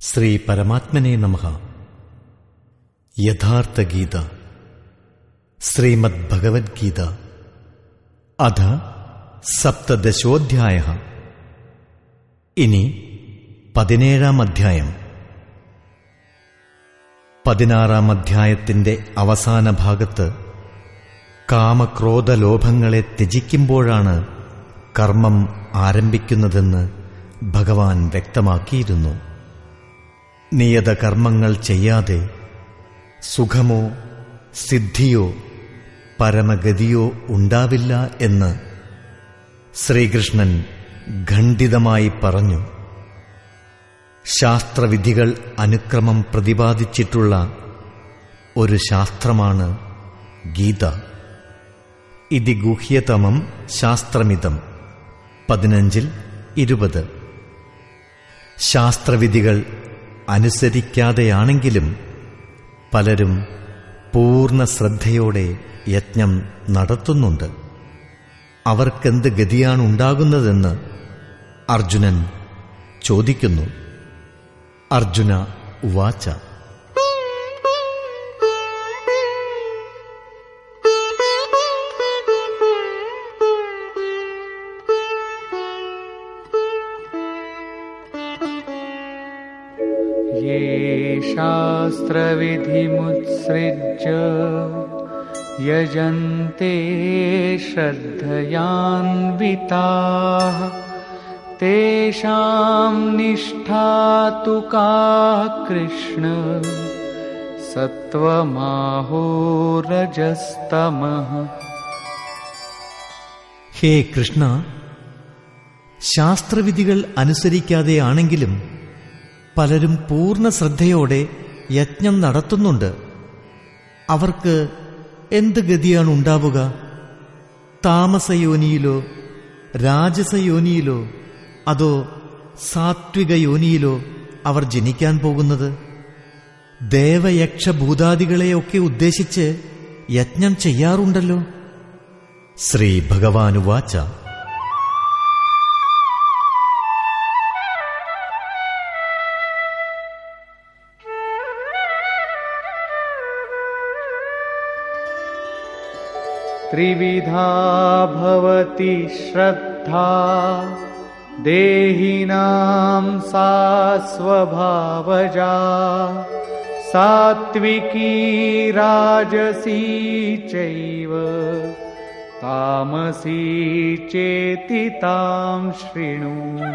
ശ്രീ പരമാത്മനെ നമ യഥാർത്ഥ ഗീത ശ്രീമദ് ഭഗവത്ഗീത അധ സപ്തദശോധ്യായ ഇനി പതിനേഴാം അധ്യായം പതിനാറാം അധ്യായത്തിന്റെ അവസാന ഭാഗത്ത് കാമക്രോധലോഭങ്ങളെ ത്യജിക്കുമ്പോഴാണ് കർമ്മം ആരംഭിക്കുന്നതെന്ന് ഭഗവാൻ വ്യക്തമാക്കിയിരുന്നു നിയത കർമ്മങ്ങൾ ചെയ്യാതെ സുഖമോ സിദ്ധിയോ പരമഗതിയോ ഉണ്ടാവില്ല എന്ന് ശ്രീകൃഷ്ണൻ ഖണ്ഡിതമായി പറഞ്ഞു ശാസ്ത്രവിധികൾ അനുക്രമം പ്രതിപാദിച്ചിട്ടുള്ള ഒരു ശാസ്ത്രമാണ് ഗീത ഇതി ഗുഹ്യതമം ശാസ്ത്രമിതം പതിനഞ്ചിൽ ഇരുപത് ശാസ്ത്രവിധികൾ അനുസരിക്കാതെയാണെങ്കിലും പലരും പൂർണ്ണ ശ്രദ്ധയോടെ യജ്ഞം നടത്തുന്നുണ്ട് അവർക്കെന്ത് ഗതിയാണ് ഉണ്ടാകുന്നതെന്ന് അർജുനൻ ചോദിക്കുന്നു അർജുന ഉവാച ये शास्त्रविधिमुत्सृज्य यजन्ते श्रद्धयान्विताः तेषां निष्ठा तु का कृष्ण सत्त्वमाहोरजस्तमः ഹേ കൃഷ്ണ ശാസ്ത്രവിധികൾ അനുസരിക്കാതെയാണെങ്കിലും പലരും പൂർണ്ണ ശ്രദ്ധയോടെ യജ്ഞം നടത്തുന്നുണ്ട് അവർക്ക് എന്ത് ഗതിയാണ് ഉണ്ടാവുക താമസയോനിയിലോ രാജസയോനിയിലോ അതോ സാത്വിക യോനിയിലോ അവർ ജനിക്കാൻ പോകുന്നത് ദേവയക്ഷഭൂതാദികളെയൊക്കെ ഉദ്ദേശിച്ച് യജ്ഞം ചെയ്യാറുണ്ടല്ലോ ശ്രീ ഭഗവാനുവാച त्रिविधा भवति श्रद्धा देहिनां सा स्वभावजा सात्विकी राजसी चैव तामसी चेति तां शृणु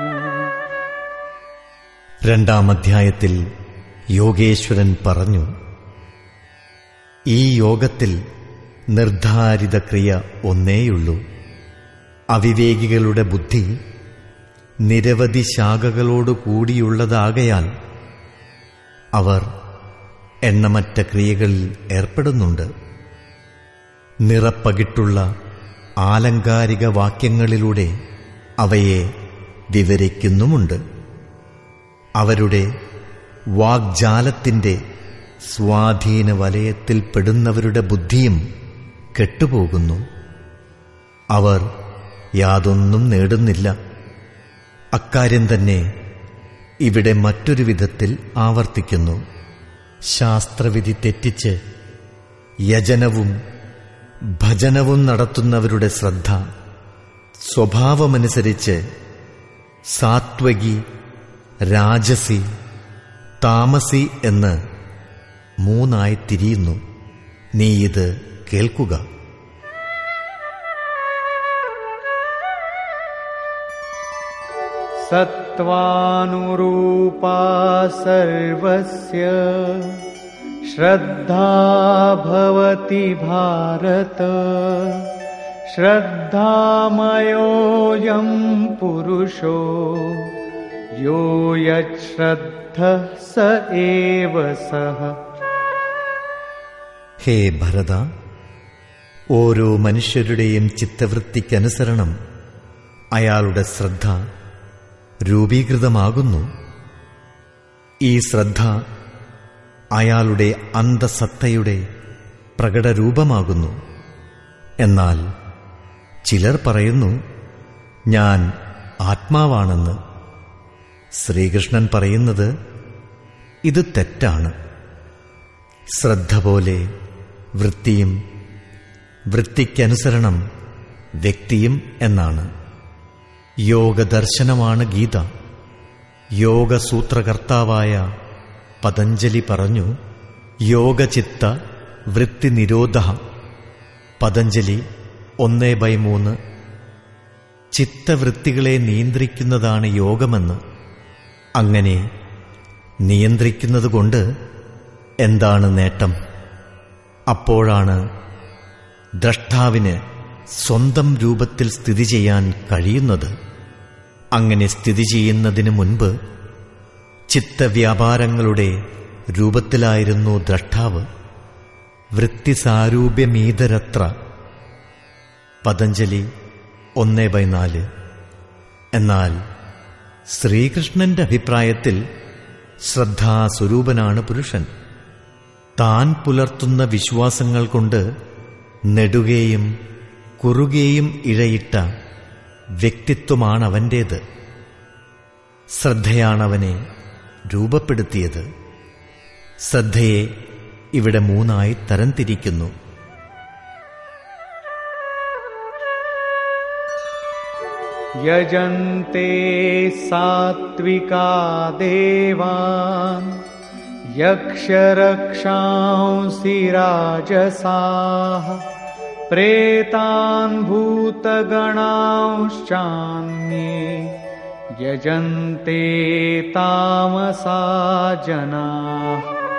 രണ്ടാം അധ്യായത്തിൽ യോഗേശ്വരൻ പറഞ്ഞു ഈ യോഗത്തിൽ നിർദ്ധാരിത ക്രിയ ഒന്നേയുള്ളൂ അവിവേകികളുടെ ബുദ്ധി നിരവധി ശാഖകളോട് കൂടിയുള്ളതാകയാൽ അവർ എണ്ണമറ്റ ക്രിയകളിൽ ഏർപ്പെടുന്നുണ്ട് നിറപ്പകിട്ടുള്ള ആലങ്കാരിക വാക്യങ്ങളിലൂടെ അവയെ വിവരിക്കുന്നുമുണ്ട് അവരുടെ വാഗ്ജാലത്തിന്റെ സ്വാധീന വലയത്തിൽപ്പെടുന്നവരുടെ ബുദ്ധിയും കെട്ടുപോകുന്നു അവർ യാതൊന്നും നേടുന്നില്ല അക്കാര്യം തന്നെ ഇവിടെ മറ്റൊരു വിധത്തിൽ ആവർത്തിക്കുന്നു ശാസ്ത്രവിധി തെറ്റിച്ച് യജനവും ഭജനവും നടത്തുന്നവരുടെ ശ്രദ്ധ സ്വഭാവമനുസരിച്ച് സാത്വകി രാജസി താമസി എന്ന് മൂന്നായി തിരിയുന്നു നീ ഇത് കേൾക്കുക सत्त्वानुरूपा सर्वस्य श्रद्धा भवति भारत श्रद्धामयोऽयं पुरुषो यो यच्छ्रद्धः स एव सः ഹേ ഭരത ഓരോ മനുഷ്യരുടെയും ചിത്തവൃത്തിക്കനുസരണം അയാളുടെ ശ്രദ്ധ രൂപീകൃതമാകുന്നു ഈ ശ്രദ്ധ അയാളുടെ അന്തസത്തയുടെ പ്രകടരൂപമാകുന്നു എന്നാൽ ചിലർ പറയുന്നു ഞാൻ ആത്മാവാണെന്ന് ശ്രീകൃഷ്ണൻ പറയുന്നത് ഇത് തെറ്റാണ് ശ്രദ്ധ പോലെ വൃത്തിയും വൃത്തിക്കനുസരണം വ്യക്തിയും എന്നാണ് യോഗദർശനമാണ് ഗീത യോഗസൂത്രകർത്താവായ പതഞ്ജലി പറഞ്ഞു യോഗചിത്ത വൃത്തി നിരോധ പതഞ്ജലി ഒന്നേ ബൈ മൂന്ന് ചിത്തവൃത്തികളെ നിയന്ത്രിക്കുന്നതാണ് യോഗമെന്ന് അങ്ങനെ നിയന്ത്രിക്കുന്നതുകൊണ്ട് എന്താണ് നേട്ടം അപ്പോഴാണ് ദ്രഷ്ടാവിന് സ്വന്തം രൂപത്തിൽ സ്ഥിതി ചെയ്യാൻ കഴിയുന്നത് അങ്ങനെ സ്ഥിതി ചെയ്യുന്നതിന് മുൻപ് ചിത്തവ്യാപാരങ്ങളുടെ രൂപത്തിലായിരുന്നു ദ്രഷ്ടാവ് വൃത്തിസാരൂപ്യമീതരത്ര പതഞ്ജലി ഒന്നേ ബൈ നാല് എന്നാൽ ശ്രീകൃഷ്ണന്റെ അഭിപ്രായത്തിൽ ശ്രദ്ധാസ്വരൂപനാണ് പുരുഷൻ താൻ പുലർത്തുന്ന വിശ്വാസങ്ങൾ കൊണ്ട് നെടുകയും കുറുകയും ഇഴയിട്ട വ്യക്തിത്വമാണവൻ്റേത് ശ്രദ്ധയാണവനെ രൂപപ്പെടുത്തിയത് ശ്രദ്ധയെ ഇവിടെ മൂന്നായി തരംതിരിക്കുന്നു यजन्ते सात्विका देवान् यक्षरक्षांसि राजसाः प्रेतान् भूतगणांश्चान्ये यजन्ते तामसा जनाः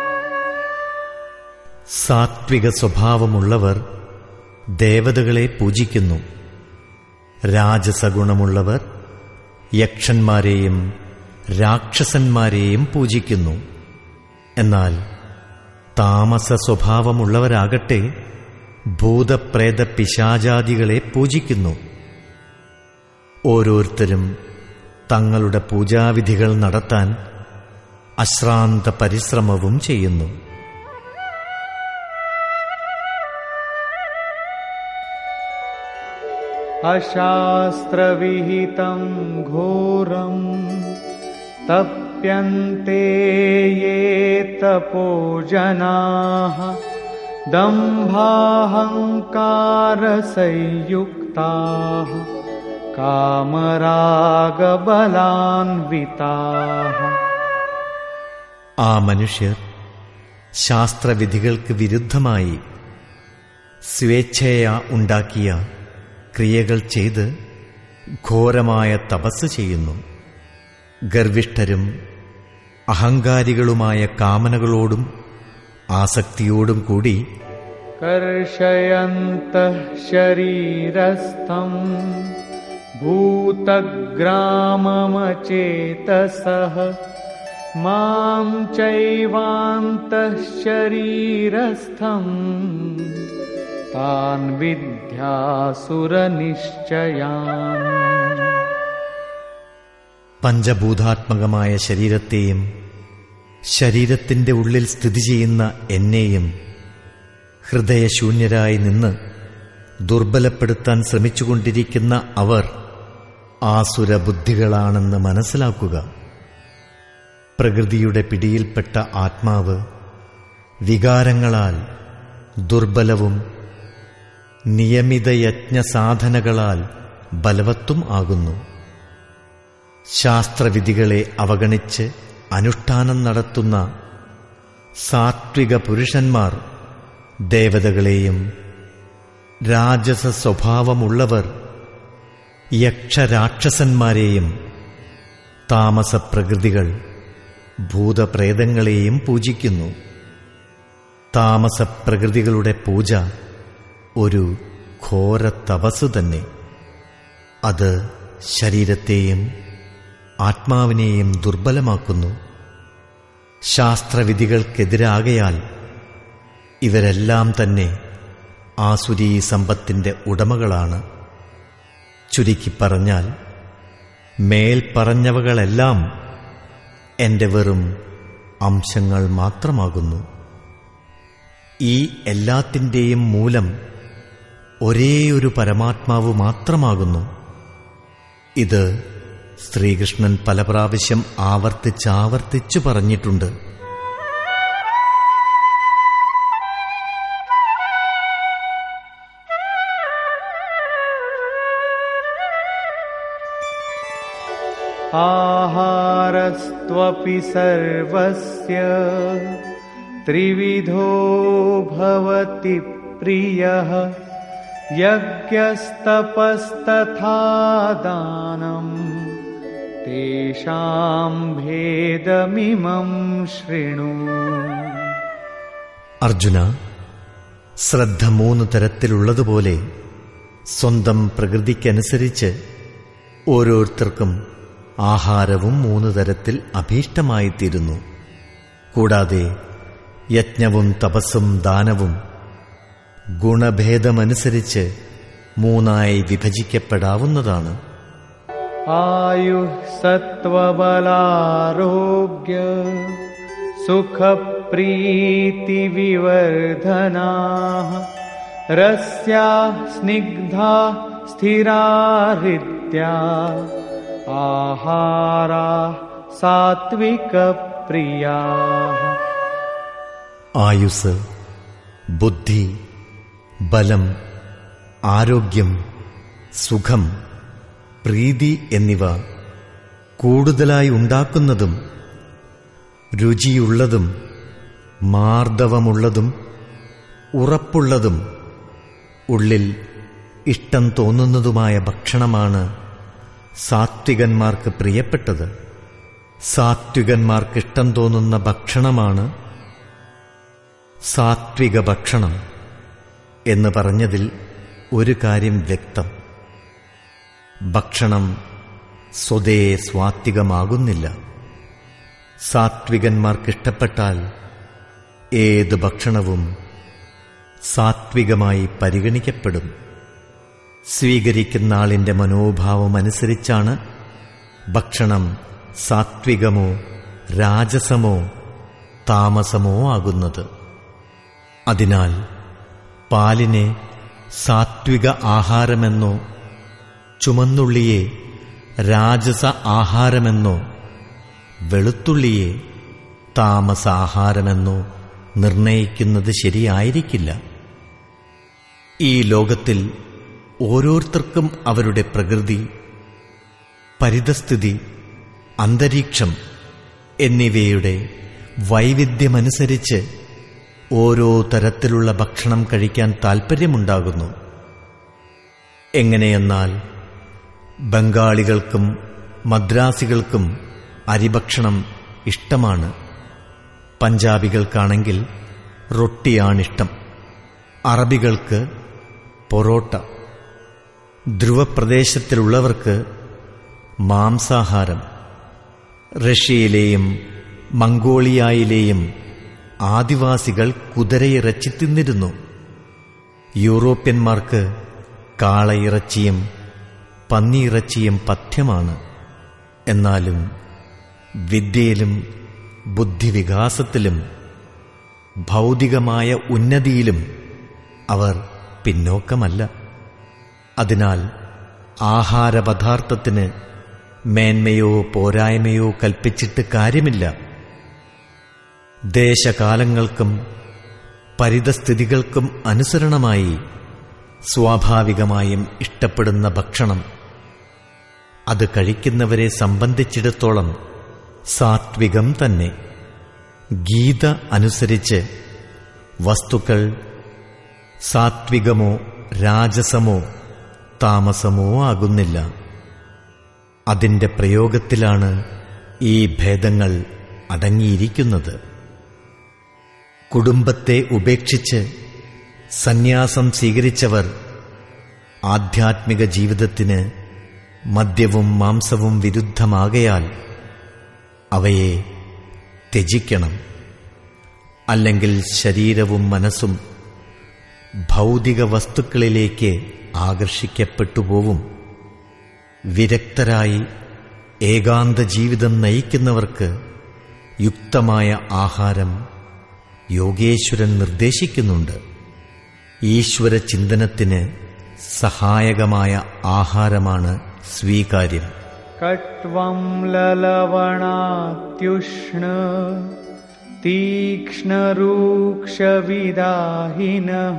സാത്വിക സ്വഭാവമുള്ളവർ ദേവതകളെ പൂജിക്കുന്നു രാജസഗുണമുള്ളവർ യക്ഷന്മാരെയും രാക്ഷസന്മാരെയും പൂജിക്കുന്നു എന്നാൽ താമസ സ്വഭാവമുള്ളവരാകട്ടെ ഭൂതപ്രേത പിശാചാദികളെ പൂജിക്കുന്നു ഓരോരുത്തരും തങ്ങളുടെ പൂജാവിധികൾ നടത്താൻ അശ്രാന്ത പരിശ്രമവും ചെയ്യുന്നു अशास्त्रविहितं घोरम् तप्यन्ते ये तपो जनाः दम्भाहङ्कारसंयुक्ताः कामरागबलान्विताः ആ മനുഷ്യർ ശാസ്ത്രവിധികൾക്ക് വിരുദ്ധമായി സ്വേച്ഛയാ ഉണ്ടാക്കിയ ക്രിയകൾ ചെയ്ത് ഘോരമായ തപസ് ചെയ്യുന്നു ഗർവിഷ്ഠരും അഹങ്കാരികളുമായ കാമനകളോടും ആസക്തിയോടും കൂടി कर्षयन्तः शरीरस्थम् भूतग्राममचेतसः मां चैवान्तः शरीरस्थम् तान् विद्यासुरनिश्चयान् പഞ്ചഭൂതാത്മകമായ ശരീരത്തെയും ശരീരത്തിന്റെ ഉള്ളിൽ സ്ഥിതി ചെയ്യുന്ന എന്നെയും ഹൃദയശൂന്യരായി നിന്ന് ദുർബലപ്പെടുത്താൻ ശ്രമിച്ചുകൊണ്ടിരിക്കുന്ന അവർ ആസുരബുദ്ധികളാണെന്ന് മനസ്സിലാക്കുക പ്രകൃതിയുടെ പിടിയിൽപ്പെട്ട ആത്മാവ് വികാരങ്ങളാൽ ദുർബലവും നിയമിത യജ്ഞസാധനകളാൽ ബലവത്തും ആകുന്നു ശാസ്ത്രവിധികളെ അവഗണിച്ച് അനുഷ്ഠാനം നടത്തുന്ന സാത്വിക പുരുഷന്മാർ ദേവതകളെയും രാജസ സ്വഭാവമുള്ളവർ യക്ഷരാക്ഷസന്മാരെയും താമസപ്രകൃതികൾ ഭൂതപ്രേതങ്ങളെയും പൂജിക്കുന്നു താമസപ്രകൃതികളുടെ പൂജ ഒരു ഘോര തപസ് തന്നെ അത് ശരീരത്തെയും ആത്മാവിനെയും ദുർബലമാക്കുന്നു ശാസ്ത്രവിധികൾക്കെതിരാകയാൽ ഇവരെല്ലാം തന്നെ ആസുരീ സമ്പത്തിന്റെ ഉടമകളാണ് ചുരുക്കി പറഞ്ഞാൽ മേൽ പറഞ്ഞവകളെല്ലാം എന്റെ വെറും അംശങ്ങൾ മാത്രമാകുന്നു ഈ എല്ലാത്തിൻ്റെയും മൂലം ഒരേയൊരു പരമാത്മാവ് മാത്രമാകുന്നു ഇത് ശ്രീകൃഷ്ണൻ പല പ്രാവശ്യം ആവർത്തിച്ചാവർത്തിച്ചു പറഞ്ഞിട്ടുണ്ട് आहारस्त्वपि सर्वस्य त्रिविधो भवति प्रियः यज्ञस्तपस्तथा दानम् तेषां भेदमिमं शृणु അർജുന ശ്രദ്ധ മൂന്ന് തരത്തിലുള്ളതുപോലെ സ്വന്തം പ്രകൃതിക്കനുസരിച്ച് ഓരോരുത്തർക്കും ആഹാരവും മൂന്ന് തരത്തിൽ അഭീഷ്ടമായിത്തീരുന്നു കൂടാതെ യജ്ഞവും തപസ്സും ദാനവും ഗുണഭേദമനുസരിച്ച് മൂന്നായി വിഭജിക്കപ്പെടാവുന്നതാണ് आयुः सत्त्वबलारोग्य सुखप्रीतिविवर्धनाः रस्याः स्निग्धा स्थिराहृत्या आहाराः सात्विकप्रियाः ആയുസ് ബുദ്ധി ബലം ആരോഗ്യം സുഖം പ്രീതി എന്നിവ കൂടുതലായി ഉണ്ടാക്കുന്നതും രുചിയുള്ളതും മാർദ്ദവമുള്ളതും ഉറപ്പുള്ളതും ഉള്ളിൽ ഇഷ്ടം തോന്നുന്നതുമായ ഭക്ഷണമാണ് സാത്വികന്മാർക്ക് പ്രിയപ്പെട്ടത് സാത്വികന്മാർക്ക് ഇഷ്ടം തോന്നുന്ന ഭക്ഷണമാണ് സാത്വിക ഭക്ഷണം എന്ന് പറഞ്ഞതിൽ ഒരു കാര്യം വ്യക്തം ഭക്ഷണം സ്വതേ സ്വാത്വികമാകുന്നില്ല സാത്വികന്മാർക്കിഷ്ടപ്പെട്ടാൽ ഏത് ഭക്ഷണവും സാത്വികമായി പരിഗണിക്കപ്പെടും സ്വീകരിക്കുന്ന ആളിന്റെ മനോഭാവമനുസരിച്ചാണ് ഭക്ഷണം സാത്വികമോ രാജസമോ താമസമോ ആകുന്നത് അതിനാൽ പാലിനെ സാത്വിക ആഹാരമെന്നോ ചുമന്നുള്ളിയെ രാജസ ആഹാരമെന്നോ വെളുത്തുള്ളിയെ താമസാഹാരമെന്നോ നിർണയിക്കുന്നത് ശരിയായിരിക്കില്ല ഈ ലോകത്തിൽ ഓരോരുത്തർക്കും അവരുടെ പ്രകൃതി പരിതസ്ഥിതി അന്തരീക്ഷം എന്നിവയുടെ വൈവിധ്യമനുസരിച്ച് ഓരോ തരത്തിലുള്ള ഭക്ഷണം കഴിക്കാൻ താൽപ്പര്യമുണ്ടാകുന്നു എങ്ങനെയെന്നാൽ ബംഗാളികൾക്കും മദ്രാസികൾക്കും അരിഭക്ഷണം ഇഷ്ടമാണ് പഞ്ചാബികൾക്കാണെങ്കിൽ റൊട്ടിയാണിഷ്ടം അറബികൾക്ക് പൊറോട്ട ധ്രുവപ്രദേശത്തിലുള്ളവർക്ക് മാംസാഹാരം റഷ്യയിലെയും മംഗോളിയായിലെയും ആദിവാസികൾ കുതിരയിറച്ചി തിന്നിരുന്നു യൂറോപ്യന്മാർക്ക് കാളയിറച്ചിയും പന്നിയിറച്ചിയും പഥ്യമാണ് എന്നാലും വിദ്യയിലും ബുദ്ധിവികാസത്തിലും ഭൗതികമായ ഉന്നതിയിലും അവർ പിന്നോക്കമല്ല അതിനാൽ ആഹാരപദാർത്ഥത്തിന് മേന്മയോ പോരായ്മയോ കൽപ്പിച്ചിട്ട് കാര്യമില്ല ദേശകാലങ്ങൾക്കും പരിതസ്ഥിതികൾക്കും അനുസരണമായി സ്വാഭാവികമായും ഇഷ്ടപ്പെടുന്ന ഭക്ഷണം അത് കഴിക്കുന്നവരെ സംബന്ധിച്ചിടത്തോളം സാത്വികം തന്നെ ഗീത അനുസരിച്ച് വസ്തുക്കൾ സാത്വികമോ രാജസമോ താമസമോ ആകുന്നില്ല അതിന്റെ പ്രയോഗത്തിലാണ് ഈ ഭേദങ്ങൾ അടങ്ങിയിരിക്കുന്നത് കുടുംബത്തെ ഉപേക്ഷിച്ച് സന്യാസം സ്വീകരിച്ചവർ ആധ്യാത്മിക ജീവിതത്തിന് മദ്യവും മാംസവും വിരുദ്ധമാകയാൽ അവയെ ത്യജിക്കണം അല്ലെങ്കിൽ ശരീരവും മനസ്സും ഭൗതിക വസ്തുക്കളിലേക്ക് ആകർഷിക്കപ്പെട്ടുപോവും വിരക്തരായി ഏകാന്ത ജീവിതം നയിക്കുന്നവർക്ക് യുക്തമായ ആഹാരം യോഗേശ്വരൻ നിർദ്ദേശിക്കുന്നുണ്ട് ഈശ്വര ചിന്തനത്തിന് സഹായകമായ ആഹാരമാണ് സ്വീകാര്യം कट्वं ललवणात्युष्ण तीक्ष्णरूक्षविदाहिनः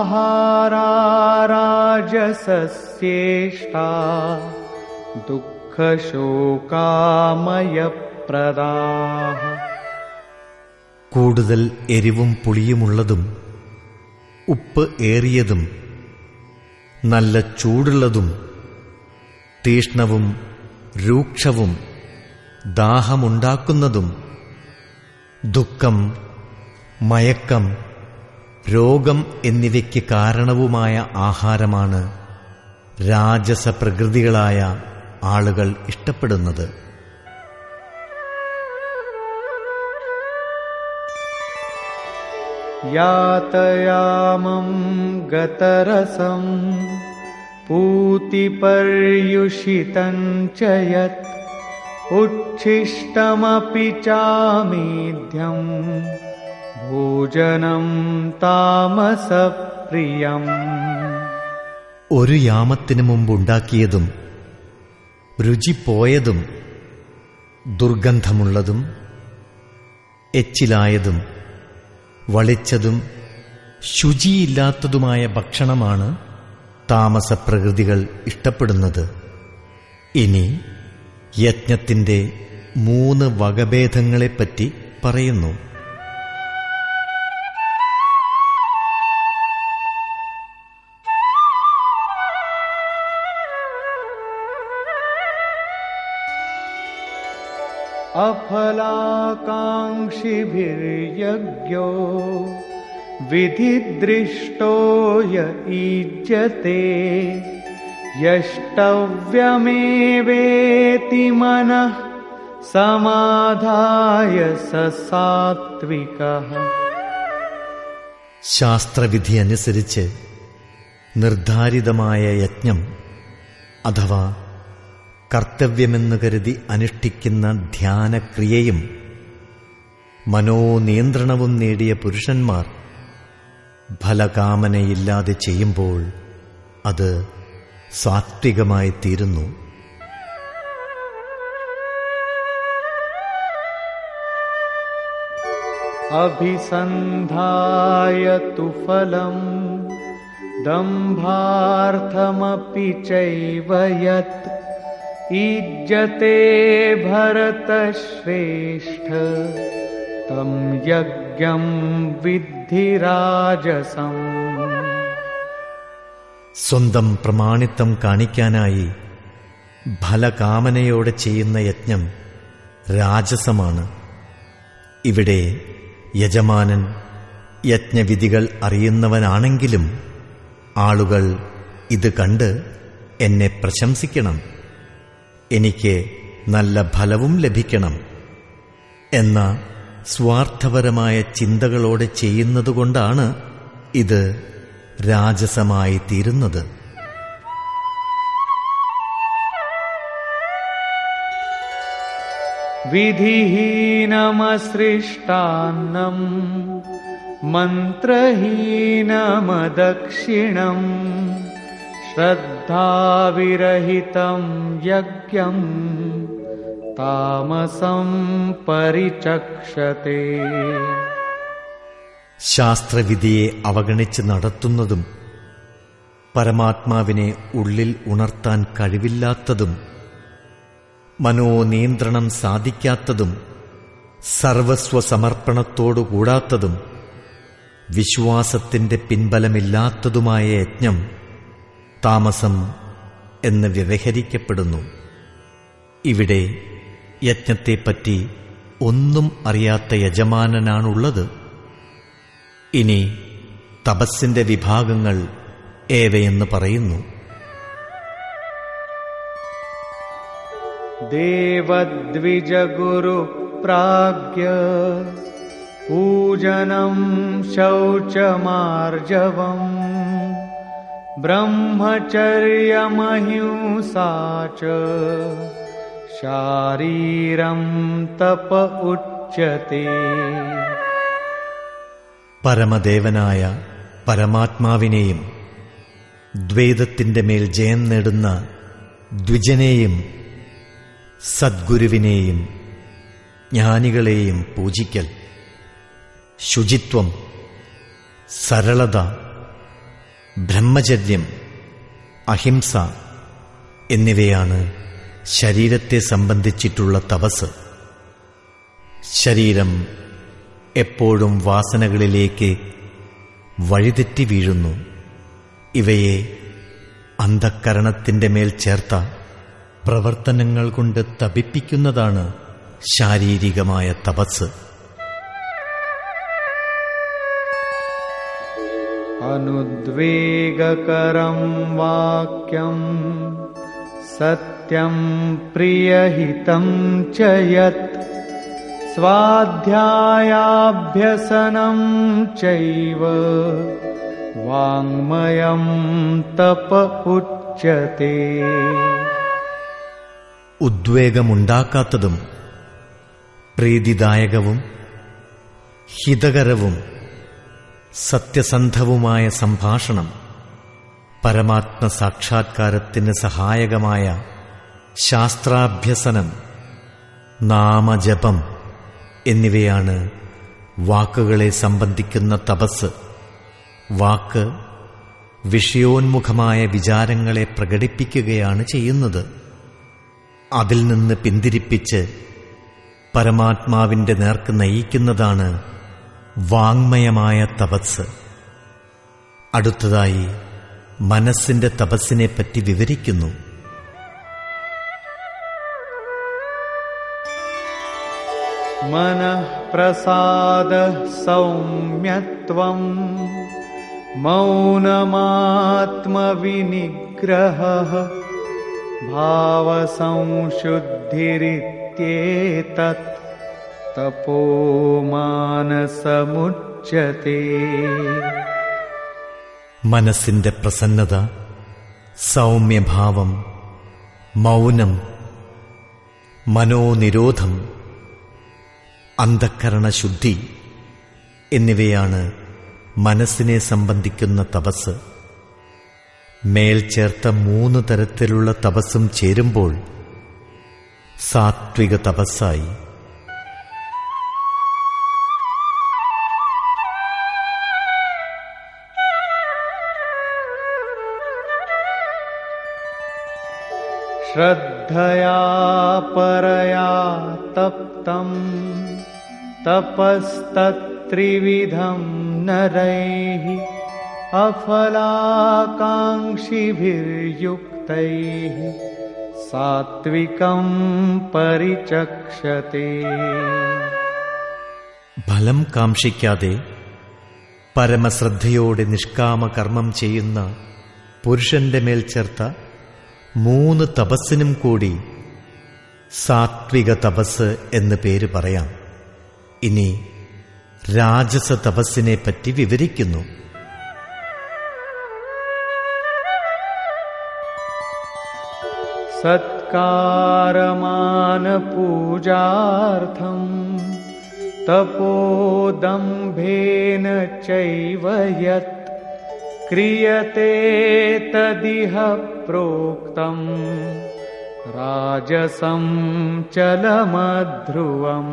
आहाराराजसस्येष्टा दुःखसमुपैति दुःखशोकामयप्रदाः കൂടുതൽ എരിവും പുളിയുമുള്ളതും ഉപ്പ് ഏറിയതും നല്ല ചൂടുള്ളതും തീഷ്ണവും രൂക്ഷവും ദാഹമുണ്ടാക്കുന്നതും ദുഃഖം മയക്കം രോഗം എന്നിവയ്ക്ക് കാരണവുമായ ആഹാരമാണ് രാജസപ്രകൃതികളായ ആളുകൾ ഇഷ്ടപ്പെടുന്നത് यातयामं गतरसं पूतिपर्युषितं च यत् उच्छिष्टमपि चामेध्यं भोजनं तामसप्रियम् ഒരു യാമത്തിനു മുമ്പുണ്ടാക്കിയതും രുചി പോയതും ദുർഗന്ധമുള്ളതും എച്ചിലായതും വളിച്ചതും ശുചിയില്ലാത്തതുമായ ഭക്ഷണമാണ് താമസപ്രകൃതികൾ ഇഷ്ടപ്പെടുന്നത് ഇനി യജ്ഞത്തിന്റെ മൂന്ന് വകഭേദങ്ങളെപ്പറ്റി പറയുന്നു अफलाकाङ्क्षिभिर्यज्ञो विधिदृष्टो य ईज्यते यष्टव्यमेवेति मनः समाधाय स सात्विकः ശാസ്ത്രവിധി അനുസരിച്ച് നിർദ്ധാരിതമായ യജ്ഞം അഥവാ കർത്തവ്യമെന്ന് കരുതി അനുഷ്ഠിക്കുന്ന ധ്യാനക്രിയയും മനോനിയന്ത്രണവും നേടിയ പുരുഷന്മാർ ഫലകാമനയില്ലാതെ ചെയ്യുമ്പോൾ അത് സാത്വികമായി തീരുന്നു अभिसन्धाय तु फलम् दम्भार्थमपि चैव यत् ईज्यते भरतश्रेष्ठ तं यज्ञं विद्धि राजसम् സ്വന്തം പ്രമാണിത്വം കാണിക്കാനായി ഫലകാമനയോടെ ചെയ്യുന്ന യജ്ഞം രാജസമാണ് ഇവിടെ യജമാനൻ യജ്ഞവിധികൾ അറിയുന്നവനാണെങ്കിലും ആളുകൾ ഇത് കണ്ട് എന്നെ പ്രശംസിക്കണം എനിക്ക് നല്ല ഫലവും ലഭിക്കണം എന്ന സ്വാർത്ഥപരമായ ചിന്തകളോടെ ചെയ്യുന്നതുകൊണ്ടാണ് ഇത് രാജസമായി തീരുന്നത് विधिहीनमसृष्टान्नम् मन्त्रहीनमदक्षिणम् श्रद्धाविरहितं यज्ञम् तामसं परिचक्षते ശാസ്ത്രവിധിയെ അവഗണിച്ച് നടത്തുന്നതും പരമാത്മാവിനെ ഉള്ളിൽ ഉണർത്താൻ കഴിവില്ലാത്തതും മനോനിയന്ത്രണം സാധിക്കാത്തതും സർവസ്വ സമർപ്പണത്തോടുകൂടാത്തതും വിശ്വാസത്തിന്റെ പിൻബലമില്ലാത്തതുമായ യജ്ഞം താമസം എന്ന് വ്യവഹരിക്കപ്പെടുന്നു ഇവിടെ യജ്ഞത്തെപ്പറ്റി ഒന്നും അറിയാത്ത യജമാനനാണുള്ളത് ഇനി തപസ്സിന്റെ വിഭാഗങ്ങൾ ഏവയെന്ന് പറയുന്നു देवद्विजगुरुप्राज्ञ पूजनं शौचमार्जवम् ब्रह्मचर्यमहिंसा च शारीरं तप उच्यते പരമദേവനായ പരമാത്മാവിനെയും ദ്വൈതത്തിന്റെ മേൽ ജയം നേടുന്ന ദ്വിജനെയും സദ്ഗുരുവിനെയും ജ്ഞാനികളെയും പൂജിക്കൽ ശുചിത്വം സരളത ബ്രഹ്മചര്യം അഹിംസ എന്നിവയാണ് ശരീരത്തെ സംബന്ധിച്ചിട്ടുള്ള തപസ് ശരീരം എപ്പോഴും വാസനകളിലേക്ക് വഴിതെറ്റി വീഴുന്നു ഇവയെ അന്ധക്കരണത്തിന്റെ മേൽ ചേർത്ത പ്രവർത്തനങ്ങൾ കൊണ്ട് തപിപ്പിക്കുന്നതാണ് ശാരീരികമായ തപസ് अनुद्वेगकरं वाक्यं सत्यं प्रियहितं च यत् स्वाध्यायाभ्यसनं चैव वाङ्मयं तप उच्यते ഉദ്വേഗമുണ്ടാക്കാത്തതും പ്രീതിദായകവും ഹിതകരവും സത്യസന്ധവുമായ സംഭാഷണം പരമാത്മ സാക്ഷാത്കാരത്തിന് സഹായകമായ ശാസ്ത്രാഭ്യസനം നാമജപം എന്നിവയാണ് വാക്കുകളെ സംബന്ധിക്കുന്ന തപസ് വാക്ക് വിഷയോന്മുഖമായ വിചാരങ്ങളെ പ്രകടിപ്പിക്കുകയാണ് ചെയ്യുന്നത് അതിൽ നിന്ന് പിന്തിരിപ്പിച്ച് പരമാത്മാവിന്റെ നേർക്ക് നയിക്കുന്നതാണ് വാങ്മയമായ തപസ് അടുത്തതായി മനസ്സിന്റെ തപസ്സിനെ പറ്റി വിവരിക്കുന്നു मनः प्रसादः सौम्यत्वम् मौनमात्मविनिग्रहः भावसंशुद्धिरित्येतत् तपो मानसमुच्यते മനസ്സിന്റെ പ്രസന്നത സൗമ്യഭാവം മൗനം മനോനിരോധം അന്ധക്കരണശുദ്ധി എന്നിവയാണ് മനസ്സിനെ സംബന്ധിക്കുന്ന തപസ് മേൽ ചേർത്ത മൂന്ന് തരത്തിലുള്ള തപസ്സും ചേരുമ്പോൾ സാത്വിക തപസ്സായി श्रद्धया परया तप्तम् तपस्तत्त्रिविधं नरैः अफलाकाङ्क्षिभिर्युक्तैः सात्विकं परिचक्षते ഫലം കാക്ഷിക്കാതെ പരമശ്രദ്ധയോടെ നിഷ്കാമ കർമ്മം ചെയ്യുന്ന പുരുഷന്റെ മേൽ ചേർത്ത മൂന്ന് തപസ്സിനും കൂടി സാത്വിക തപസ് എന്ന് പേര് പറയാം ഇനി രാജസ തപസ്സിനെ പറ്റി വിവരിക്കുന്നു सत्कारमानपूजार्थम् तपोदम्भेन चैव यत् क्रियते तदिह प्रोक्तम् राजसं चलमध्रुवम्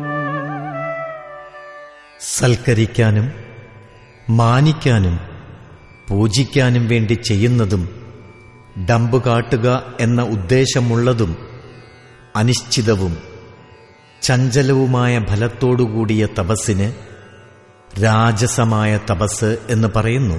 സൽക്കരിക്കാനും മാനിക്കാനും പൂജിക്കാനും വേണ്ടി ചെയ്യുന്നതും ഡമ്പ് കാട്ടുക എന്ന ഉദ്ദേശമുള്ളതും അനിശ്ചിതവും ചഞ്ചലവുമായ ഫലത്തോടുകൂടിയ തപസ്സിന് രാജസമായ തപസ് എന്ന് പറയുന്നു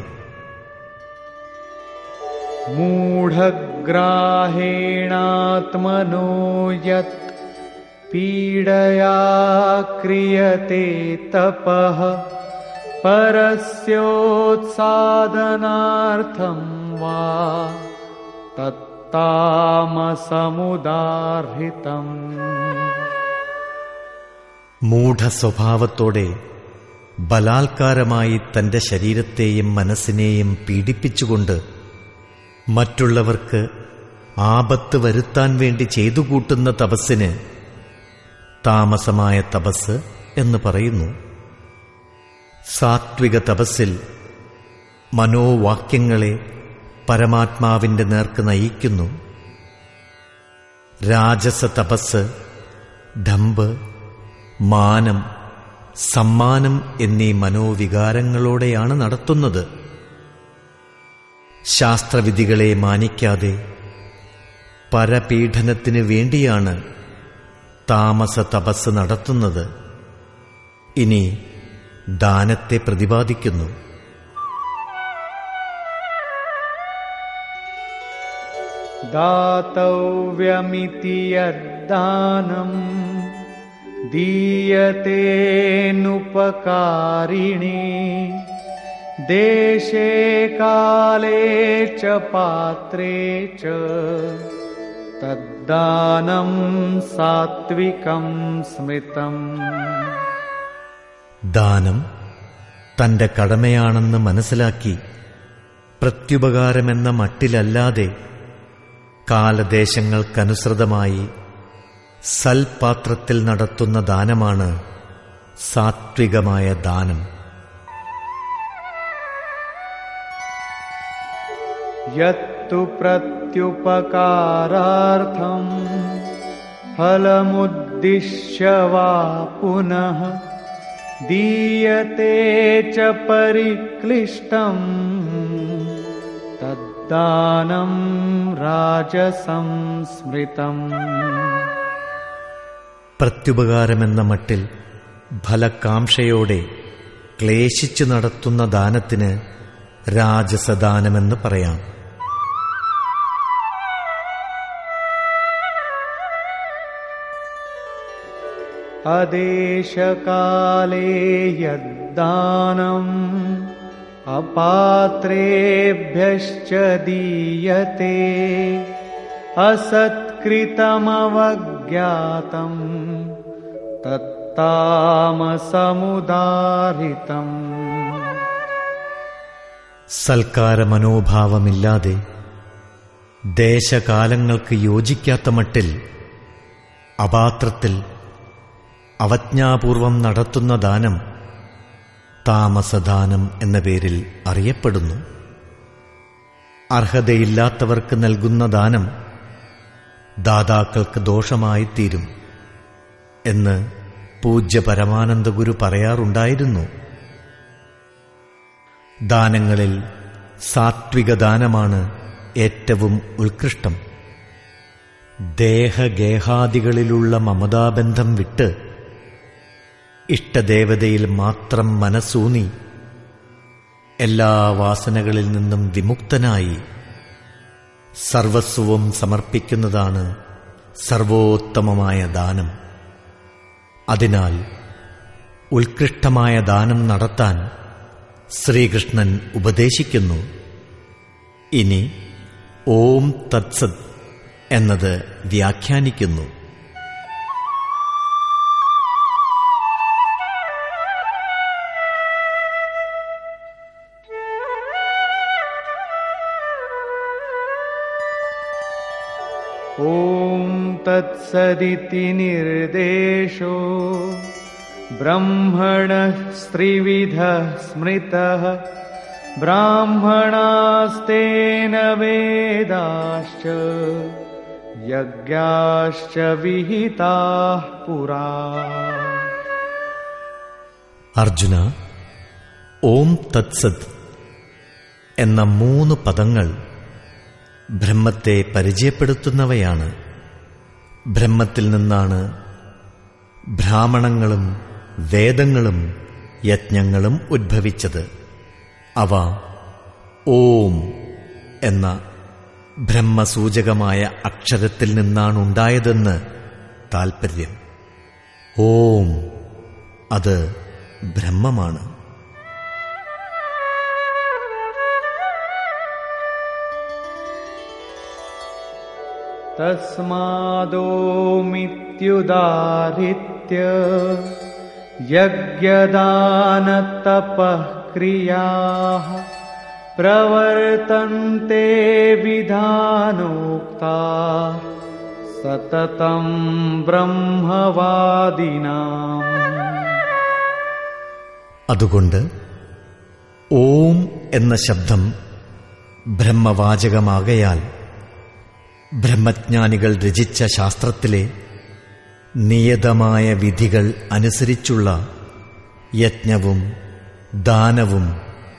मूढग्राहेणात्मनो यत् पीडया क्रियते तपः परस्योत्सादनार्थं वा तत्तामसमुदाहृतम् മൂഢസ്വഭാവത്തോടെ ബലാത്കാരമായി തന്റെ ശരീരത്തെയും മനസ്സിനെയും പീഡിപ്പിച്ചുകൊണ്ട് മറ്റുള്ളവർക്ക് ആപത്ത് വരുത്താൻ വേണ്ടി ചെയ്തു കൂട്ടുന്ന തപസ്സിന് താമസമായ തപസ് എന്ന് പറയുന്നു സാത്വിക തപസ്സിൽ മനോവാക്യങ്ങളെ പരമാത്മാവിന്റെ നേർക്ക് നയിക്കുന്നു രാജസ തപസ് ഡംബ് മാനം സമ്മാനം എന്നീ മനോവികാരങ്ങളോടെയാണ് നടത്തുന്നത് ശാസ്ത്രവിധികളെ മാനിക്കാതെ പരപീഡനത്തിനു വേണ്ടിയാണ് താമസ തപസ് നടത്തുന്നത് ഇനി ദാനത്തെ പ്രതിപാദിക്കുന്നു दातव्यमिति यद्दानम् दीयतेऽनुपकारिणे देशे काले च पात्रे च तद्दानं सात्विकं स्मृतम् ദാനം തന്റെ കടമയാണെന്ന് മനസ്സിലാക്കി പ്രത്യുപകാരമെന്ന മട്ടിലല്ലാതെ കാലദേശങ്ങൾക്കനുസൃതമായി സൽപാത്രത്തിൽ നടത്തുന്ന ദാനമാണ് സാത്വികമായ ദാനം यत्तु प्रत्युपकारार्थम् फलमुद्दिश्य वा पुनः दीयते च परिक्लिष्टम् तद्दानं राजसं स्मृतम् പ്രത്യുപകാരമെന്ന മട്ടിൽ ഫലകാംക്ഷയോടെ ക്ലേശിച്ചു നടത്തുന്ന ദാനത്തിന് രാജസദാനമെന്ന് പറയാം अदेशकाले यद्दानम् अपात्रेभ्यश्च दीयते असत्कृतमवज्ञातम् तत्तामसमुदारितम् സൽക്കാര മനോഭാവമില്ലാതെ ദേശകാലങ്ങൾക്ക് യോജിക്കാത്ത മട്ടിൽ അപാത്രത്തിൽ അവജ്ഞാപൂർവം നടത്തുന്ന ദാനം താമസദാനം എന്ന പേരിൽ അറിയപ്പെടുന്നു അർഹതയില്ലാത്തവർക്ക് നൽകുന്ന ദാനം ദാതാക്കൾക്ക് ദോഷമായിത്തീരും എന്ന് പൂജ്യ പരമാനന്ദ ഗുരു പറയാറുണ്ടായിരുന്നു ദാനങ്ങളിൽ സാത്വിക ദാനമാണ് ഏറ്റവും ഉത്കൃഷ്ടം ദേഹഗേഹാദികളിലുള്ള മമതാബന്ധം വിട്ട് ഇഷ്ടദേവതയിൽ മാത്രം മനസ്സൂന്നി എല്ലാ വാസനകളിൽ നിന്നും വിമുക്തനായി സർവസ്വവും സമർപ്പിക്കുന്നതാണ് സർവോത്തമമായ ദാനം അതിനാൽ ഉത്കൃഷ്ടമായ ദാനം നടത്താൻ ശ്രീകൃഷ്ണൻ ഉപദേശിക്കുന്നു ഇനി ഓം തത്സത് എന്നത് വ്യാഖ്യാനിക്കുന്നു ॐ तत्सदिति निर्देशो ब्रह्मणः स्त्रिविधः स्मृतः ब्राह्मणास्तेन वेदाश्च यज्ञाश्च विहिताः पुरा അർജുന ഓം തത്സത് എന്ന മൂന്ന് പദങ്ങൾ ബ്രഹ്മത്തെ പരിചയപ്പെടുത്തുന്നവയാണ് ബ്രഹ്മത്തിൽ നിന്നാണ് ബ്രാഹ്മണങ്ങളും വേദങ്ങളും യജ്ഞങ്ങളും ഉദ്ഭവിച്ചത് അവ ഓം എന്ന ബ്രഹ്മസൂചകമായ അക്ഷരത്തിൽ നിന്നാണുണ്ടായതെന്ന് താൽപ്പര്യം ഓം അത് ബ്രഹ്മമാണ് तस्मादोमित्युदाहृत्य यज्ञदानतपः क्रियाः प्रवर्तन्ते विधानोक्ता सततं ब्रह्मवादिनाम् അതുകൊണ്ട് ഓം എന്ന ശബ്ദം ബ്രഹ്മവാചകമാകയാൽ ബ്രഹ്മജ്ഞാനികൾ രചിച്ച ശാസ്ത്രത്തിലെ നിയതമായ വിധികൾ അനുസരിച്ചുള്ള യജ്ഞവും ദാനവും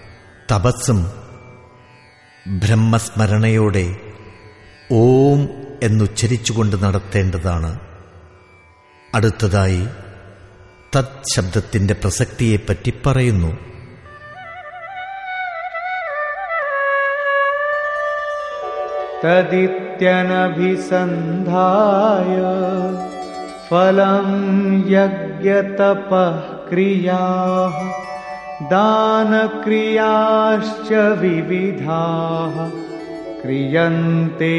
തപസ്സും ബ്രഹ്മസ്മരണയോടെ ഓം എന്നുച്ചരിച്ചുകൊണ്ട് നടത്തേണ്ടതാണ് അടുത്തതായി തത് ശബ്ദത്തിന്റെ പ്രസക്തിയെപ്പറ്റി പറയുന്നു तदित्यनभिसन्धाय फलं यज्ञतपः क्रियाः दानक्रियाश्च विविधाः क्रियन्ते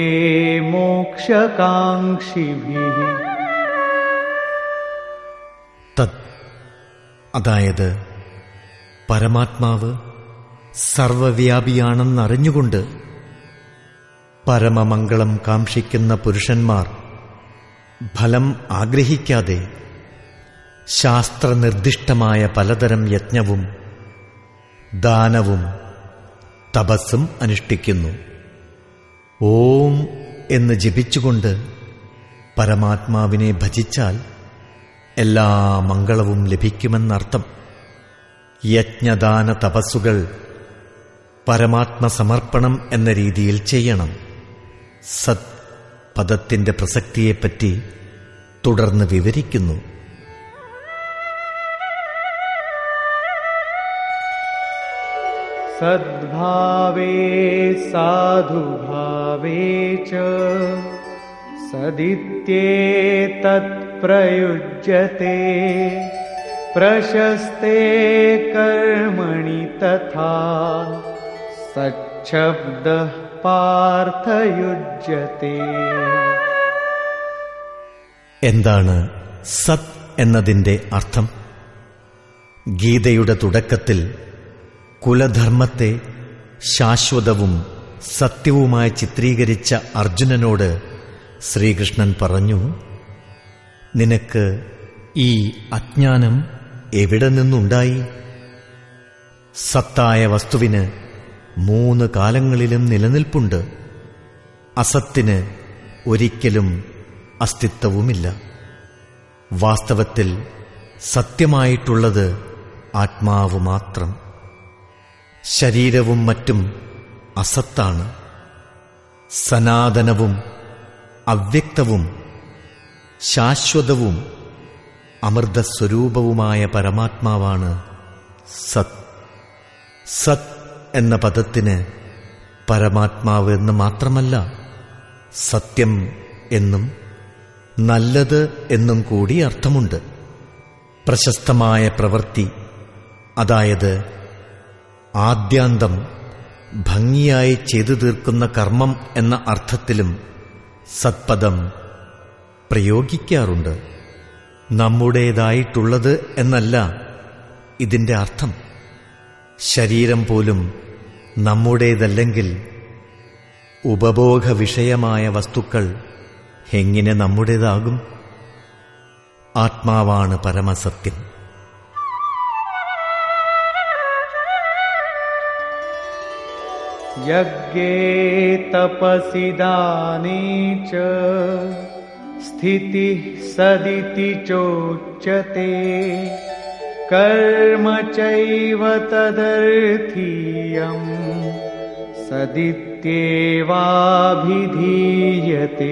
मोक्षकाङ्क्षिभिः തത് അതായത് പരമാത്മാവ് സർവവ്യാപിയാണെന്നറിഞ്ഞുകൊണ്ട് പരമമംഗളം കാക്ഷിക്കുന്ന പുരുഷന്മാർ ഫലം ആഗ്രഹിക്കാതെ ശാസ്ത്രനിർദ്ദിഷ്ടമായ പലതരം യജ്ഞവും ദാനവും തപസ്സും അനുഷ്ഠിക്കുന്നു ഓം എന്ന് ജപിച്ചുകൊണ്ട് പരമാത്മാവിനെ ഭജിച്ചാൽ എല്ലാ മംഗളവും ലഭിക്കുമെന്നർത്ഥം യജ്ഞദാന തപസ്സുകൾ പരമാത്മസമർപ്പണം എന്ന രീതിയിൽ ചെയ്യണം സത് പദത്തിന്റെ പ്രസക്തിയെപ്പറ്റി തുടർന്ന് വിവരിക്കുന്നു सद्भावे साधुभावे च सदित्येतत्प्रयुज्यते प्रशस्ते कर्मणि तथा सच्छब्दः पार्थयुज्यते എന്താണ് സത് എന്നതിന്റെ അർത്ഥം ഗീതയുടെ തുടക്കത്തിൽ കുലധർമ്മത്തെ ശാശ്വതവും സത്യവുമായി ചിത്രീകരിച്ച അർജുനനോട് ശ്രീകൃഷ്ണൻ പറഞ്ഞു നിനക്ക് ഈ അജ്ഞാനം എവിടെ നിന്നുണ്ടായി സത്തായ വസ്തുവിന് മൂന്ന് കാലങ്ങളിലും നിലനിൽപ്പുണ്ട് അസത്തിന് ഒരിക്കലും അസ്തിത്വവുമില്ല വാസ്തവത്തിൽ സത്യമായിട്ടുള്ളത് ആത്മാവ് മാത്രം ശരീരവും മറ്റും അസത്താണ് സനാതനവും അവ്യക്തവും ശാശ്വതവും അമൃതസ്വരൂപവുമായ പരമാത്മാവാണ് സത് സത് എന്ന പദത്തിന് പരമാത്മാവ് എന്ന് മാത്രമല്ല സത്യം എന്നും നല്ലത് എന്നും കൂടി അർത്ഥമുണ്ട് പ്രശസ്തമായ പ്രവൃത്തി അതായത് ആദ്യാന്തം ഭംഗിയായി ചെയ്തു തീർക്കുന്ന കർമ്മം എന്ന അർത്ഥത്തിലും സത്പദം പ്രയോഗിക്കാറുണ്ട് നമ്മുടേതായിട്ടുള്ളത് എന്നല്ല ഇതിന്റെ അർത്ഥം ശരീരം പോലും നമ്മുടേതല്ലെങ്കിൽ ഉപഭോഗ വിഷയമായ വസ്തുക്കൾ എങ്ങനെ നമ്മുടേതാകും ആത്മാവാണ് പരമസത്യം यज्ञे तपसि दाने च स्थितिः सदिति चोच्यते कर्म चैव तदर्थीयम् सदित्येवाभिधीयते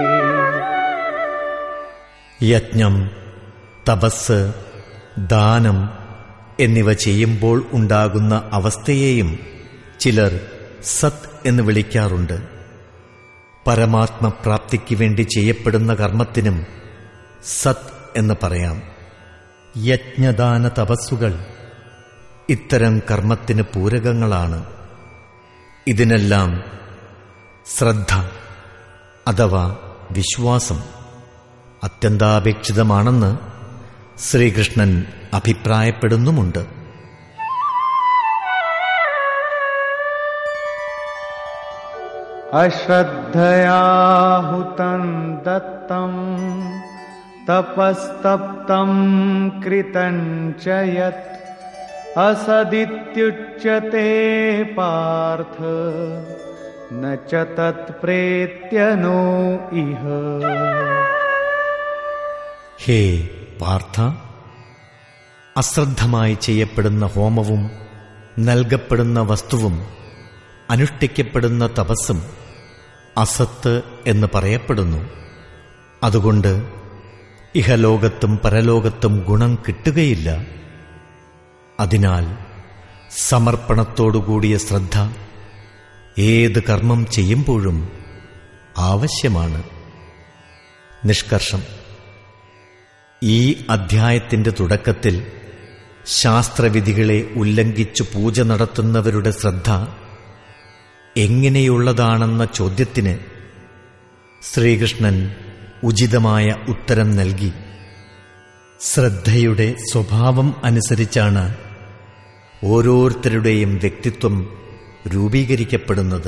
യജ്ഞം തപസ് ദാനം എന്നിവ ചെയ്യുമ്പോൾ ഉണ്ടാകുന്ന അവസ്ഥയെയും ചിലർ സത് എന്ന് വിളിക്കാറുണ്ട് പരമാത്മപ്രാപ്തിക്ക് വേണ്ടി ചെയ്യപ്പെടുന്ന കർമ്മത്തിനും സത് എന്ന് പറയാം യജ്ഞദാന തപസ്സുകൾ ഇത്തരം കർമ്മത്തിന് പൂരകങ്ങളാണ് ഇതിനെല്ലാം ശ്രദ്ധ അഥവാ വിശ്വാസം അത്യന്താപേക്ഷിതമാണെന്ന് ശ്രീകൃഷ്ണൻ അഭിപ്രായപ്പെടുന്നുമുണ്ട് अश्रद्धया हुतं दत्तं तपस्तप्तं कृतं च यत् असदित्युच्यते पार्थ न च तत्प्रेत्य नो इह ഹേ പാർത്ഥ അശ്രദ്ധമായി ചെയ്യപ്പെടുന്ന ഹോമവും നൽകപ്പെടുന്ന വസ്തുവും അനുഷ്ഠിക്കപ്പെടുന്ന തപസ്സും അസത്ത് എന്ന് പറയപ്പെടുന്നു അതുകൊണ്ട് ഇഹലോകത്തും പരലോകത്തും ഗുണം കിട്ടുകയില്ല അതിനാൽ സമർപ്പണത്തോടുകൂടിയ ശ്രദ്ധ ഏത് കർമ്മം ചെയ്യുമ്പോഴും ആവശ്യമാണ് നിഷ്കർഷം ഈ അധ്യായത്തിന്റെ തുടക്കത്തിൽ ശാസ്ത്രവിധികളെ ഉല്ലംഘിച്ചു പൂജ നടത്തുന്നവരുടെ ശ്രദ്ധ എങ്ങനെയുള്ളതാണെന്ന ചോദ്യത്തിന് ശ്രീകൃഷ്ണൻ ഉചിതമായ ഉത്തരം നൽകി ശ്രദ്ധയുടെ സ്വഭാവം അനുസരിച്ചാണ് ഓരോരുത്തരുടെയും വ്യക്തിത്വം രൂപീകരിക്കപ്പെടുന്നത്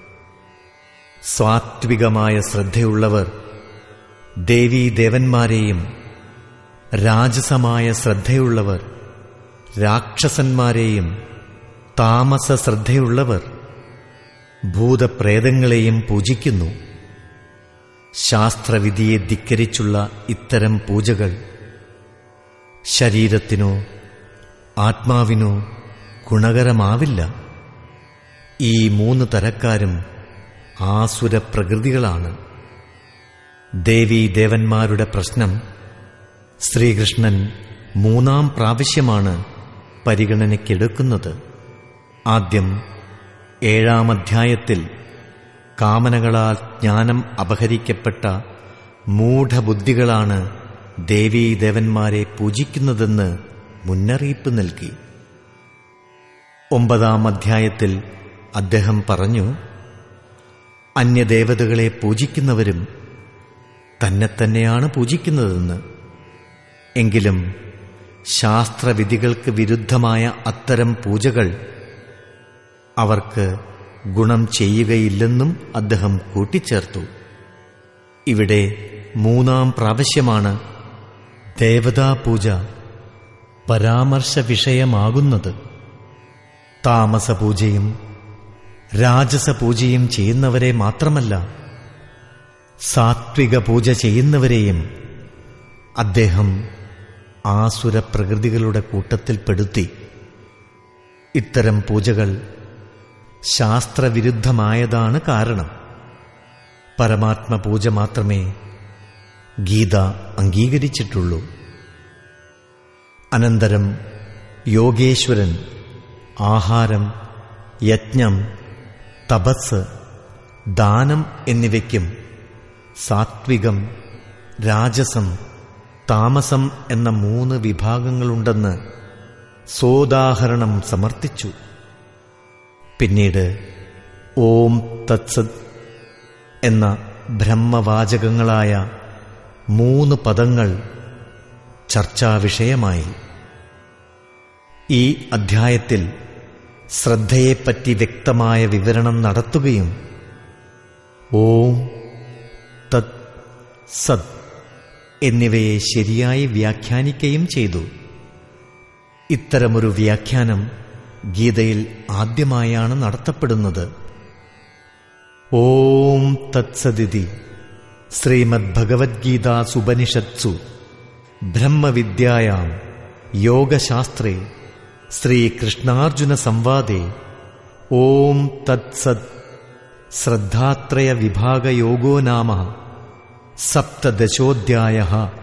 സാത്വികമായ ശ്രദ്ധയുള്ളവർ ദേവീദേവന്മാരെയും രാജസമായ ശ്രദ്ധയുള്ളവർ രാക്ഷസന്മാരെയും താമസ ശ്രദ്ധയുള്ളവർ ഭൂതപ്രേതങ്ങളെയും പൂജിക്കുന്നു ശാസ്ത്രവിധിയെ ധിക്കരിച്ചുള്ള ഇത്തരം പൂജകൾ ശരീരത്തിനോ ആത്മാവിനോ ഗുണകരമാവില്ല ഈ മൂന്ന് തരക്കാരും ആസുര പ്രകൃതികളാണ് ദേവീ ദേവന്മാരുടെ പ്രശ്നം ശ്രീകൃഷ്ണൻ മൂന്നാം പ്രാവശ്യമാണ് പരിഗണനയ്ക്കെടുക്കുന്നത് ആദ്യം ഏഴാം അധ്യായത്തിൽ കാമനകളാൽ ജ്ഞാനം അപഹരിക്കപ്പെട്ട മൂഢബുദ്ധികളാണ് ദേവീദേവന്മാരെ പൂജിക്കുന്നതെന്ന് മുന്നറിയിപ്പ് നൽകി ഒമ്പതാം അധ്യായത്തിൽ അദ്ദേഹം പറഞ്ഞു അന്യദേവതകളെ പൂജിക്കുന്നവരും തന്നെ തന്നെയാണ് പൂജിക്കുന്നതെന്ന് എങ്കിലും ശാസ്ത്രവിധികൾക്ക് വിരുദ്ധമായ അത്തരം പൂജകൾ അവർക്ക് ഗുണം ചെയ്യുകയില്ലെന്നും അദ്ദേഹം കൂട്ടിച്ചേർത്തു ഇവിടെ മൂന്നാം പ്രാവശ്യമാണ് ദേവതാപൂജ പരാമർശ വിഷയമാകുന്നത് താമസപൂജയും രാജസപൂജയും ചെയ്യുന്നവരെ മാത്രമല്ല സാത്വിക പൂജ ചെയ്യുന്നവരെയും അദ്ദേഹം ആസുര പ്രകൃതികളുടെ കൂട്ടത്തിൽപ്പെടുത്തി ഇത്തരം പൂജകൾ ശാസ്ത്രവിരുദ്ധമായതാണ് കാരണം പരമാത്മ പൂജ മാത്രമേ ഗീത അംഗീകരിച്ചിട്ടുള്ളൂ അനന്തരം യോഗേശ്വരൻ ആഹാരം യജ്ഞം തപസ് ദാനം എന്നിവയ്ക്കും സാത്വികം രാജസം താമസം എന്ന മൂന്ന് വിഭാഗങ്ങളുണ്ടെന്ന് സോദാഹരണം സമർത്ഥിച്ചു പിന്നീട് ഓം തത്സത് എന്ന ബ്രഹ്മവാചകങ്ങളായ മൂന്ന് പദങ്ങൾ ചർച്ചാവിഷയമായി ഈ അധ്യായത്തിൽ ശ്രദ്ധയെപ്പറ്റി വ്യക്തമായ വിവരണം നടത്തുകയും ഓം തത് സത് എന്നിവയെ ശരിയായി വ്യാഖ്യാനിക്കുകയും ചെയ്തു ഇത്തരമൊരു വ്യാഖ്യാനം ഗീതയിൽ ആദ്യമായാണ് നടത്തപ്പെടുന്നത് ഓം തത്സദിതി ശ്രീമദ്ഭഗവത്ഗീതാസുപനിഷത്സു ബ്രഹ്മവിദ്യായാം യോഗശാസ്ത്രേ ശ്രീകൃഷ്ണാർജുന സംവാദേ ഓം തത്സത് ശ്രദ്ധാത്രയ വിഭാഗയോഗോ നാമ സപ്തദശോധ്യായ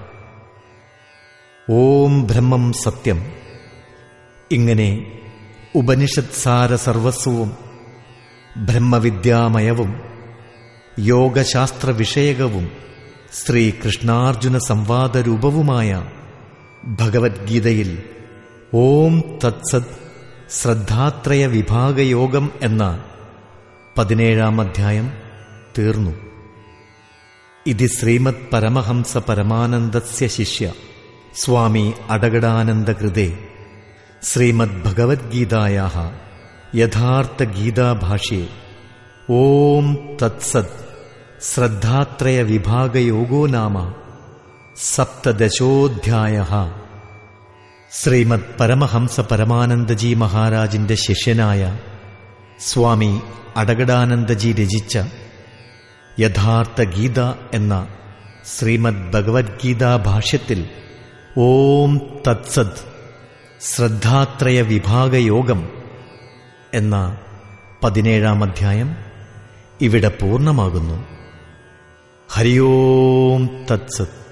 ഓം ബ്രഹ്മം സത്യം ഇങ്ങനെ ഉപനിഷത്സാര സർവസ്വവും ബ്രഹ്മവിദ്യാമയവും യോഗശാസ്ത്ര വിഷയകവും ശ്രീകൃഷ്ണാർജുന സംവാദരൂപവുമായ ഭഗവത്ഗീതയിൽ ഓം തത്സത് ശ്രദ്ധാത്രയ വിഭാഗയോഗം എന്ന പതിനേഴാം അധ്യായം തീർന്നു ഇത് ശ്രീമത് പരമഹംസ പരമാനന്ദസ്യ ശിഷ്യ സ്വാമി അടകടാനന്ദകൃതേ ശ്രീമദ്ഭഗവത്ഗീതായാ യഥാർത്ഥഗീതാഭാഷ്ये ഓം തത്സത് ശ്രദ്ധാത്രയ വിഭാഗയോഗോ നാമ സപ്തദശോധ്യായ ശ്രീമത് പരമഹംസ പരമാനന്ദജി മഹാരാജിന്റെ ശിഷ്യനായ സ്വാമി അടകടാനന്ദജി രചിച്ച യഥാർത്ഥ ഗീത എന്ന ശ്രീമദ് ഭഗവത്ഗീതാ ഭാഷ്യത്തിൽ ഓം തത്സത് ശ്രദ്ധാത്രയ വിഭാഗയോഗം എന്ന പതിനേഴാം അധ്യായം ഇവിടെ പൂർണ്ണമാകുന്നു ഹരിയോം തത്സത്